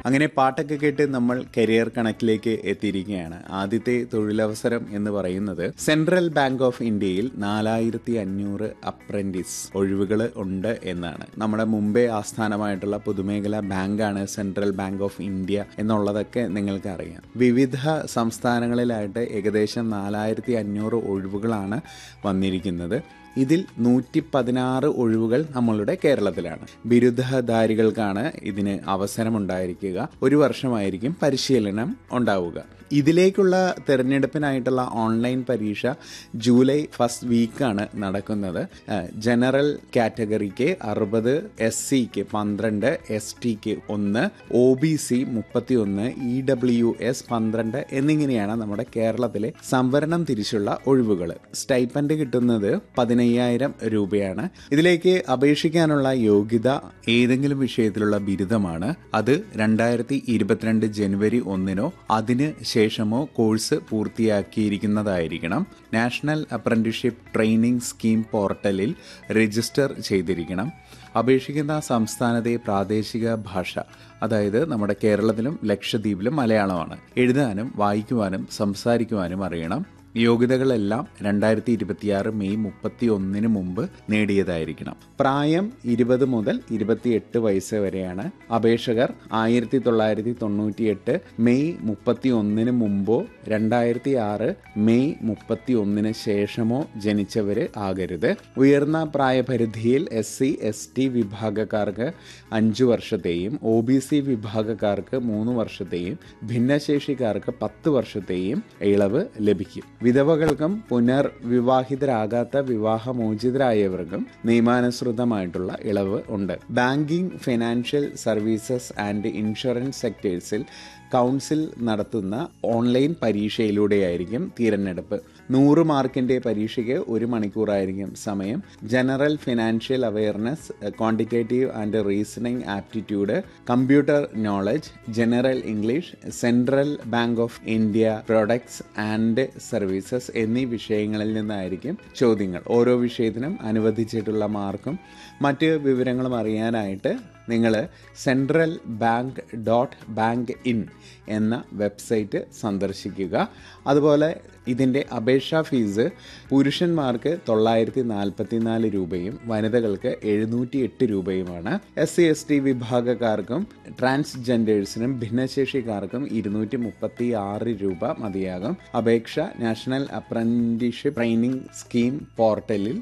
അങ്ങനെ പാട്ടൊക്കെ കേട്ട് നമ്മൾ കരിയർ കണക്കിലേക്ക് എത്തിയിരിക്കുകയാണ് ആദ്യത്തെ തൊഴിലവസരം എന്ന് പറയുന്നത് സെൻട്രൽ ബാങ്ക് ഓഫ് ഇന്ത്യയിൽ നാലായിരത്തി അഞ്ഞൂറ് അപ്രന്റീസ് ഒഴിവുകൾ ഉണ്ട് എന്നാണ് നമ്മുടെ മുംബൈ ആസ്ഥാനമായിട്ടുള്ള പൊതുമേഖലാ ബാങ്കാണ് സെൻട്രൽ ബാങ്ക് ഓഫ് ഇന്ത്യ എന്നുള്ളതൊക്കെ നിങ്ങൾക്ക് അറിയാം വിവിധ സംസ്ഥാനങ്ങളിലായിട്ട് ഏകദേശം നാലായിരത്തി അഞ്ഞൂറ് ഒഴിവുകളാണ് വന്നിരിക്കുന്നത് ഇതിൽ നൂറ്റി പതിനാറ് ഒഴിവുകൾ നമ്മളുടെ കേരളത്തിലാണ് ബിരുദധാരികൾക്കാണ് ഇതിന് അവസരമുണ്ടായിരിക്കുക ഒരു വർഷമായിരിക്കും പരിശീലനം ഉണ്ടാവുക ഇതിലേക്കുള്ള തിരഞ്ഞെടുപ്പിനായിട്ടുള്ള ഓൺലൈൻ പരീക്ഷ ജൂലൈ ഫസ്റ്റ് വീക്കാണ് നടക്കുന്നത് ജനറൽ കാറ്റഗറിക്ക് അറുപത് എസ് സിക്ക് പന്ത്രണ്ട് എസ് ടിക്ക് ഒന്ന് ഒ ബി സി മുപ്പത്തി ഒന്ന് ഇ ഡബ്ല്യു എസ് പന്ത്രണ്ട് എന്നിങ്ങനെയാണ് നമ്മുടെ കേരളത്തിലെ സംവരണം തിരിച്ചുള്ള ഒഴിവുകൾ സ്റ്റൈപ്പൻഡ് കിട്ടുന്നത് പതിനയ്യായിരം രൂപയാണ് ഇതിലേക്ക് അപേക്ഷിക്കാനുള്ള യോഗ്യത ഏതെങ്കിലും വിഷയത്തിലുള്ള ബിരുദമാണ് അത് രണ്ടായിരത്തി ഇരുപത്തിരണ്ട് ജനുവരി ഒന്നിനോ അതിന് ശേഷമോ കോഴ്സ് പൂർത്തിയാക്കിയിരിക്കുന്നതായിരിക്കണം നാഷണൽ അപ്രന്റീസ്ഷിപ്പ് ട്രെയിനിങ് സ്കീം പോർട്ടലിൽ രജിസ്റ്റർ ചെയ്തിരിക്കണം അപേക്ഷിക്കുന്ന സംസ്ഥാനത്തെ പ്രാദേശിക ഭാഷ അതായത് നമ്മുടെ കേരളത്തിലും ലക്ഷദ്വീപിലും മലയാളമാണ് എഴുതാനും വായിക്കുവാനും സംസാരിക്കുവാനും അറിയണം യോഗ്യതകളെല്ലാം രണ്ടായിരത്തി ഇരുപത്തിയാറ് മെയ് മുപ്പത്തി ഒന്നിന് മുമ്പ് നേടിയതായിരിക്കണം പ്രായം ഇരുപത് മുതൽ ഇരുപത്തിയെട്ട് വയസ്സ് വരെയാണ് അപേക്ഷകർ ആയിരത്തി തൊള്ളായിരത്തി തൊണ്ണൂറ്റിയെട്ട് മെയ് മുപ്പത്തി ഒന്നിന് മുമ്പോ രണ്ടായിരത്തി ആറ് മെയ് മുപ്പത്തി ഒന്നിന് ശേഷമോ ജനിച്ചവര് ആകരുത് ഉയർന്ന പ്രായപരിധിയിൽ എസ് സി എസ് ടി വിഭാഗക്കാർക്ക് അഞ്ചു വർഷത്തെയും ഒ ബി സി വിഭാഗക്കാർക്ക് മൂന്ന് വർഷത്തെയും ഭിന്നശേഷിക്കാർക്ക് പത്ത് വർഷത്തെയും ഇളവ് ലഭിക്കും വിധവകൾക്കും പുനർവിവാഹിതരാകാത്ത വിവാഹമോചിതരായവർക്കും നിയമാനുസൃതമായിട്ടുള്ള ഇളവ് ഉണ്ട് banking financial services and insurance സെക്ടേഴ്സിൽ കൗൺസിൽ നടത്തുന്ന ഓൺലൈൻ പരീക്ഷയിലൂടെയായിരിക്കും തിരഞ്ഞെടുപ്പ് നൂറ് മാർക്കിന്റെ പരീക്ഷയ്ക്ക് ഒരു മണിക്കൂറായിരിക്കും സമയം general financial awareness quantitative and reasoning aptitude computer knowledge general English central bank of India products and services എന്നീ വിഷയങ്ങളിൽ നിന്നായിരിക്കും ചോദ്യങ്ങൾ ഓരോ വിഷയത്തിനും അനുവദിച്ചിട്ടുള്ള മാർക്കും മറ്റ് വിവരങ്ങളും അറിയാനായിട്ട് നിങ്ങൾ central bank dot bank in എന്ന വെബ്സൈറ്റ് സന്ദർശിക്കുക അതുപോലെ ഇതിൻ്റെ അപേക്ഷാ ഫീസ് പുരുഷന്മാർക്ക് തൊള്ളായിരത്തി നാൽപ്പത്തി നാല് രൂപയും വനിതകൾക്ക് എഴുന്നൂറ്റി എട്ട് രൂപയുമാണ് എസ് സി എസ് ടി വിഭാഗക്കാർക്കും ട്രാൻസ്ജെൻഡേഴ്സിനും ഭിന്നശേഷിക്കാർക്കും ഇരുന്നൂറ്റി മുപ്പത്തി ആറ് രൂപ മതിയാകും അപേക്ഷ നാഷണൽ അപ്രന്റീസ്ഷിപ്പ് ട്രെയിനിങ് സ്കീം പോർട്ടലിൽ